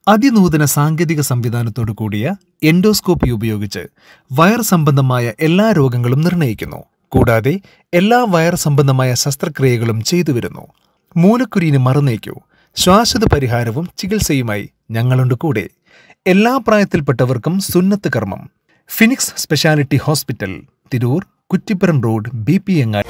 അതിനൂതന സാങ്കേതിക സംവിധാനത്തോടു കൂടിയ എൻഡോസ്കോപ്പി ഉപയോഗിച്ച് വയർ സംബന്ധമായ എല്ലാ രോഗങ്ങളും നിർണ്ണയിക്കുന്നു കൂടാതെ എല്ലാ വയർ സംബന്ധമായ ശസ്ത്രക്രിയകളും ചെയ്തുവരുന്നു മൂലക്കുരുവിന് മറുനീക്കൂ ശ്വാസത പരിഹാരവും ചികിത്സയുമായി ഞങ്ങളുണ്ട് കൂടെ എല്ലാ പ്രായത്തിൽപ്പെട്ടവർക്കും സുന്നത്ത് കർമ്മം Phoenix speciality hospital Tirur Kuttippuram road B P എങ്ങാടി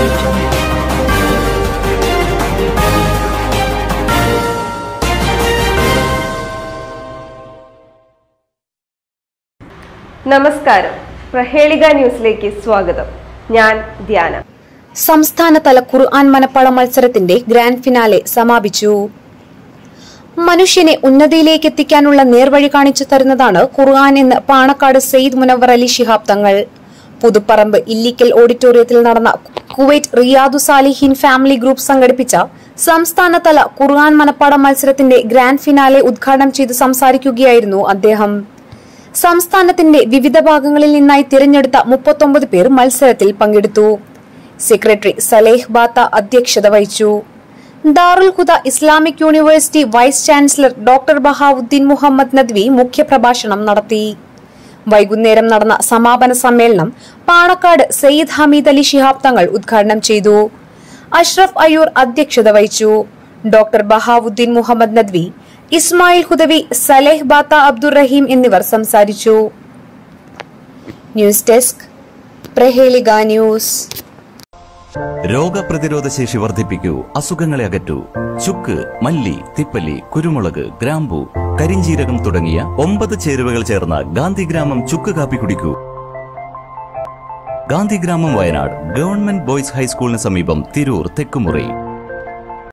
നമസ്കാരം പ്രഹേളിക ന്യൂസിലേക്ക് സ്വാഗതം ഞാൻ ധ്യാന സംസ്ഥാനതല ഖുർആൻ മനപ്പാട മത്സരത്തിന്റെ ഗ്രാൻഡ് ഫിനാലെ സമാപിച്ചു മനുഷ്യനെ ഉന്നതിയിലേക്ക് എത്തിക്കാനുള്ള നേർവഴി കാണിച്ചു തരുന്നതാണ് ഖുർആൻ എന്ന് പാണക്കാട് സെയ്ദ് മുനവർ അലി ശിഹാബ് തങ്ങൾ പുതുപ്പറമ്പ് ഇല്ലിക്കൽ ഓഡിറ്റോറിയത്തിൽ നടന്ന Kuwait Riyadu Salihin family group സംഘടിപ്പിച്ച സംസ്ഥാനതല ഖുർആൻ മനപ്പാട മത്സരത്തിന്റെ ഗ്രാൻഡ് ഫിനാലെ ഉദ്ഘാടനം ചെയ്ത് സംസാരിക്കുകയായിരുന്നു അദ്ദേഹം സംസ്ഥാനത്തിന്റെ വിവിധ ഭാഗങ്ങളിൽ നിന്നായി തിരഞ്ഞെടുത്ത മുപ്പത്തൊമ്പത് പേർ മത്സരത്തിൽ പങ്കെടുത്തു സെക്രട്ടറി സലേഹ് ബാത്ത അധ്യക്ഷത വഹിച്ചു Darul Huda Islamic university vice chancellor doctor Bahauddin Muhammad Nadwi മുഖ്യപ്രഭാഷണം നടത്തി വൈകുന്നേരം നടന്ന സമാപന സമ്മേളനം പാണക്കാട് സയ്യിദ് ഹമീദ് അലി ശിഹാബ് തങ്ങൾ ഉദ്ഘാടനം ചെയ്തു അഷ്റഫ് അയ്യൂർ അധ്യക്ഷത വഹിച്ചു ഡോക്ടർ ബഹാവുദ്ദീൻ മുഹമ്മദ് നദ്വി ഇസ്മായിൽ ഹുദവി സലേഹ് ബാത്ത അബ്ദുർ റഹീം എന്നിവർ സംസാരിച്ചു ന്യൂസ് ഡെസ്ക് പ്രഹേളിക ന്യൂസ് രോഗപ്രതിരോധ ശേഷി വർദ്ധിപ്പിക്കൂ അസുഖങ്ങളെ അകറ്റൂ ചുക്ക് മല്ലി തിപ്പല്ലി കുരുമുളക് ഗ്രാമ്പു കരിഞ്ചീരകം തുടങ്ങിയ ഒമ്പത് ചേരുവകൾ ചേർന്ന ഗാന്ധിഗ്രാമം ചുക്ക് കാപ്പി കുടിക്കൂ ഗാന്ധിഗ്രാമം വയനാട് ഗവൺമെന്റ് ബോയ്സ് ഹൈസ്കൂളിന് സമീപം തിരൂർ തെക്കുമുറി